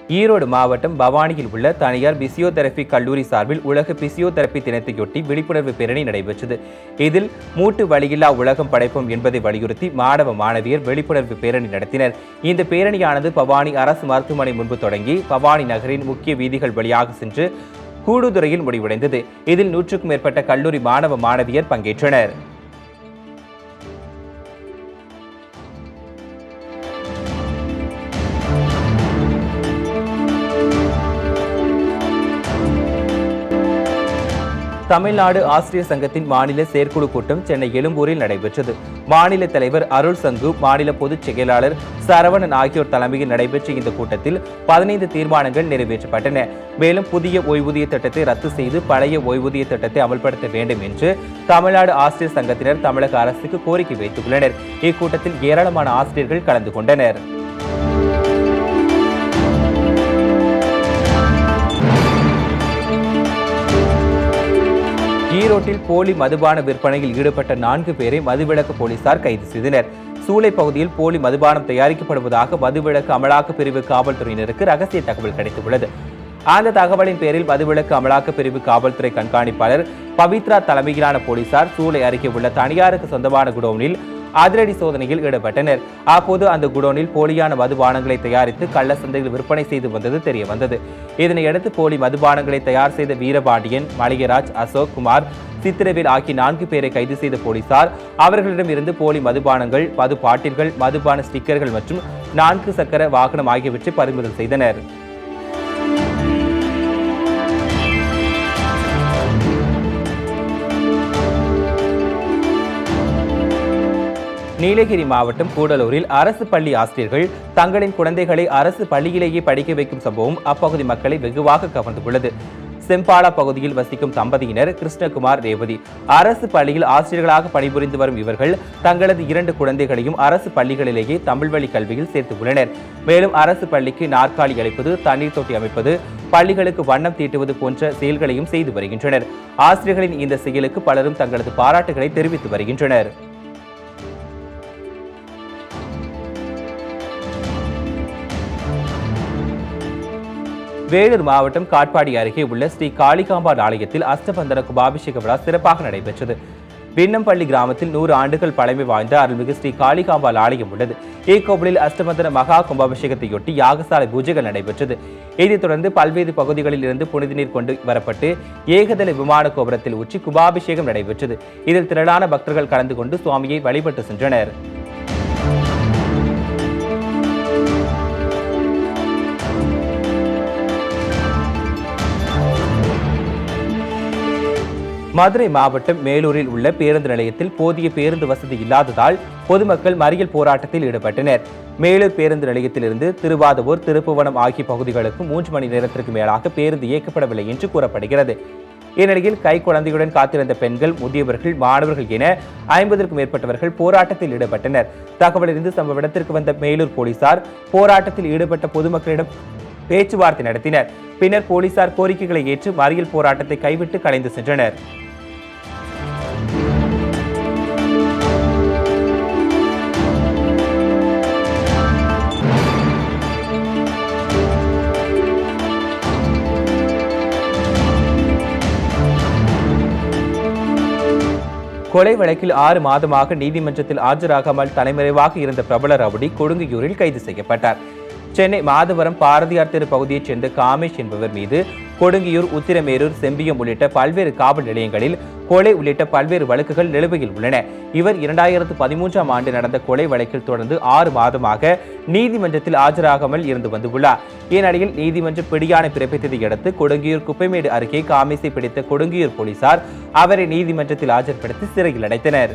ஈரோடு மாவட்டம் பவானியில் உள்ள தனியார் பிசியோதெரபி கல்லூரி சார்பில் உலக பிசியோதெரபி தினத்தையொட்டி விழிப்புணர்வு பேரணி நடைபெற்றது இதில் மூட்டு வழியில்லா உலகம் படைப்போம் என்பதை வலியுறுத்தி மாணவ மாணவியர் விழிப்புணர்வு பேரணி நடத்தினர் இந்த பேரணியானது பவானி அரசு மருத்துவமனை முன்பு தொடங்கி பவானி நகரின் முக்கிய வீதிகள் வழியாக சென்று கூடுதுறையில் முடிவடைந்தது இதில் நூற்றுக்கும் மேற்பட்ட கல்லூரி மாணவ மாணவியர் பங்கேற்றனர் தமிழ்நாடு ஆசிரியர் சங்கத்தின் மாநில செயற்குழு கூட்டம் சென்னை எழும்பூரில் நடைபெற்றது மாநில தலைவர் அருள் சங்கு மாநில பொதுச் செயலாளர் சரவணன் ஆகியோர் தலைமையில் நடைபெற்ற இந்த கூட்டத்தில் பதினைந்து தீர்மானங்கள் நிறைவேற்றப்பட்டன மேலும் புதிய ஓய்வூதிய திட்டத்தை ரத்து செய்து பழைய ஓய்வூதிய திட்டத்தை அமல்படுத்த வேண்டும் என்று தமிழ்நாடு ஆசிரியர் சங்கத்தினர் தமிழக அரசுக்கு கோரிக்கை வைத்துள்ளனர் இக்கூட்டத்தில் ஏராளமான ஆசிரியர்கள் கலந்து கொண்டனர் ஈரோட்டில் போலி மதுபான விற்பனையில் ஈடுபட்ட நான்கு பேரை மதுவிலக்கு போலீசார் கைது செய்தனர் சூளை பகுதியில் போலி மதுபானம் தயாரிக்கப்படுவதாக மதுவிலக்கு அமலாக்க பிரிவு காவல்துறையினருக்கு ரகசிய தகவல் கிடைத்துள்ளது அந்த தகவலின் பேரில் மதுவிலக்கு அமலாக்க பிரிவு காவல்துறை கண்காணிப்பாளர் பவித்ரா தலைமையிலான போலீசார் சூளை அருகே உள்ள தனியாருக்கு சொந்தமான குடோனில் அதிரடி சோதனையில் ஈடுபட்டனர் அப்போது அந்த குடோனில் போலியான மதுபானங்களை தயாரித்து கள்ள சந்தையில் விற்பனை செய்து வந்தது தெரிய வந்தது இதனையடுத்து போலி மதுபானங்களை தயார் செய்த வீரபாண்டியன் மளிகராஜ் அசோக் குமார் சித்திரவேல் ஆகிய நான்கு பேரை கைது செய்த போலீசார் அவர்களிடம் இருந்து போலி மதுபானங்கள் மது பாட்டில்கள் மதுபான ஸ்டிக்கர்கள் மற்றும் நான்கு சக்கர வாகனம் ஆகியவற்றை பறிமுதல் செய்தனர் நீலகிரி மாவட்டம் கூடலூரில் அரசு பள்ளி ஆசிரியர்கள் தங்களின் குழந்தைகளை அரசு பள்ளியிலேயே படிக்க வைக்கும் சம்பவம் அப்பகுதி மக்களை வெகுவாக கவர்ந்துள்ளது செம்பாலா பகுதியில் வசிக்கும் தம்பதியினர் கிருஷ்ணகுமார் ரேவதி அரசு பள்ளியில் ஆசிரியர்களாக பணிபுரிந்து வரும் இவர்கள் தங்களது இரண்டு குழந்தைகளையும் அரசு பள்ளிகளிலேயே தமிழ் வழி கல்வியில் சேர்த்துள்ளனர் மேலும் அரசு பள்ளிக்கு நாற்காலி அளிப்பது தண்ணீர் தொட்டி அமைப்பது பள்ளிகளுக்கு வண்ணம் தீட்டுவது போன்ற செயல்களையும் செய்து வருகின்றனர் ஆசிரியர்களின் இந்த செயலுக்கு பலரும் தங்களது பாராட்டுகளை தெரிவித்து வருகின்றனர் வேலூர் மாவட்டம் காட்பாடி அருகே உள்ள ஸ்ரீ காளிகாம்பாள் ஆலயத்தில் அஷ்டபந்தன கும்பாபிஷேக விழா சிறப்பாக நடைபெற்றது விண்ணம்பள்ளி கிராமத்தில் நூறு ஆண்டுகள் பழமை வாய்ந்த அருள்மிகு ஸ்ரீ காளிகாம்பாள் ஆலயம் உள்ளது இக்கோவிலில் அஷ்டபந்தன மகா கும்பாபிஷேகத்தையொட்டி யாகசாலை பூஜைகள் நடைபெற்றது இதைத் தொடர்ந்து பல்வேறு பகுதிகளில் இருந்து புனித நீர் கொண்டு வரப்பட்டு ஏகதள விமான கோபுரத்தில் ஊற்றி கும்பாபிஷேகம் நடைபெற்றது இதில் திரளான பக்தர்கள் கலந்து கொண்டு சுவாமியை வழிபட்டு சென்றனர் மதுரை மாவட்டம் மேலூரில் உள்ள பேருந்து நிலையத்தில் போதிய பேருந்து வசதி இல்லாததால் பொதுமக்கள் மறியல் போராட்டத்தில் ஈடுபட்டனர் மேலூர் பேருந்து நிலையத்திலிருந்து திருவாதவூர் திருப்புவனம் ஆகிய பகுதிகளுக்கு மூன்று மணி நேரத்திற்கு மேலாக பேருந்து இயக்கப்படவில்லை என்று கூறப்படுகிறது இந்நிலையில் கை குழந்தையுடன் காத்திருந்த பெண்கள் முதியவர்கள் மாணவர்கள் என ஐம்பதற்கும் மேற்பட்டவர்கள் போராட்டத்தில் ஈடுபட்டனர் தகவலறிந்து சம்பவ இடத்திற்கு வந்த மேலூர் போலீசார் போராட்டத்தில் ஈடுபட்ட பொதுமக்களிடம் பேச்சுவார்த்தை நடத்தினர் பின்னர் போலீசார் கோரிக்கைகளை ஏற்று மறியல் போராட்டத்தை கைவிட்டு கலைந்து சென்றனர் கொலை வழக்கில் ஆறு மாதமாக நீதிமன்றத்தில் ஆஜராகாமல் தலைமறைவாக இருந்த பிரபல ரவுடி கொடுங்கையூரில் கைது செய்யப்பட்டார் சென்னை மாதவரம் பாரதியார் தெரு பகுதியைச் சேர்ந்த காமேஷ் என்பவர் மீது கொடுங்கியூர் உத்திரமேரூர் செம்பியம் உள்ளிட்ட பல்வேறு காவல் நிலையங்களில் கொலை உள்ளிட்ட பல்வேறு வழக்குகள் நிலுவையில் உள்ளன இவர் இரண்டாயிரத்து பதிமூன்றாம் ஆண்டு நடந்த கொலை வழக்கில் தொடர்ந்து ஆறு மாதமாக நீதிமன்றத்தில் ஆஜராகாமல் இருந்து வந்துள்ளார் இந்நிலையில் நீதிமன்றம் பிடியாணை பிறப்பித்ததை அடுத்து கொடுங்கியூர் குப்பைமேடு அருகே காமேசை பிடித்த கொடுங்கியூர் போலீசார் அவரை நீதிமன்றத்தில் ஆஜர்படுத்தி சிறையில் அடைத்தனர்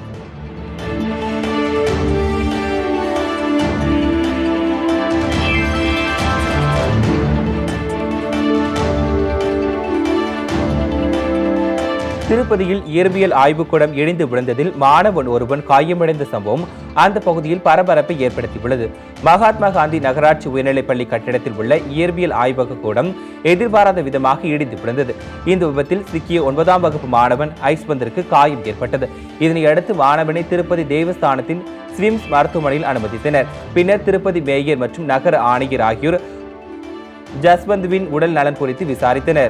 திருப்பதியில் இயற்பியல் ஆய்வுக்கூடம் இடிந்து விழுந்ததில் மாணவன் ஒருவன் காயமடைந்த சம்பவம் அந்த பகுதியில் பரபரப்பை ஏற்படுத்தியுள்ளது மகாத்மா காந்தி நகராட்சி உயர்நிலைப்பள்ளி கட்டிடத்தில் உள்ள இயற்பியல் ஆய்வக கூடம் எதிர்பாராத விதமாக இடிந்து விழுந்தது இந்த விபத்தில் சிக்கிய ஒன்பதாம் வகுப்பு மாணவன் ஐஸ்பந்திற்கு காயம் ஏற்பட்டது இதனை அடுத்து மாணவனை திருப்பதி தேவஸ்தானத்தின் ஸ்விம்ஸ் மருத்துவமனையில் அனுமதித்தனர் பின்னர் திருப்பதி மேயர் மற்றும் நகர ஆணையர் ஆகியோர் ஜஸ்வந்த்வின் உடல் நலன் குறித்து விசாரித்தனர்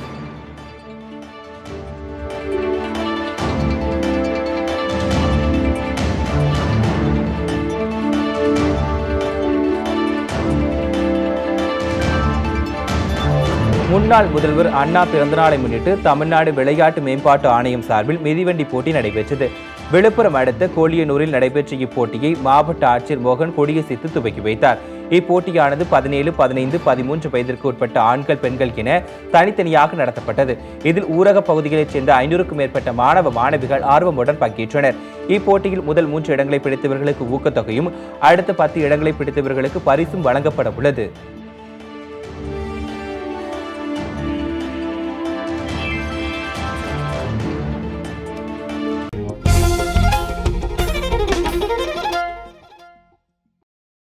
முன்னாள் முதல்வர் அண்ணா பிறந்தநாளை முன்னிட்டு தமிழ்நாடு விளையாட்டு மேம்பாட்டு ஆணையம் சார்பில் மிதிவண்டி போட்டி நடைபெற்றது விழுப்புரம் அடுத்த கோலியனூரில் நடைபெற்ற இப்போட்டியை மாவட்ட ஆட்சியர் மோகன் கொடியசைத்து துவக்கி வைத்தார் இப்போட்டியானது பதினேழு பதினைந்து பதிமூன்று வயதிற்கு உட்பட்ட ஆண்கள் பெண்கள் என தனித்தனியாக நடத்தப்பட்டது இதில் ஊரக பகுதிகளைச் சேர்ந்த ஐநூறுக்கும் மேற்பட்ட மாணவ மாணவிகள் ஆர்வமுடன் பங்கேற்றனர் இப்போட்டியில் முதல் மூன்று இடங்களை பிடித்தவர்களுக்கு ஊக்கத்தொகையும் அடுத்த பத்து இடங்களை பிடித்தவர்களுக்கு பரிசும் வழங்கப்பட உள்ளது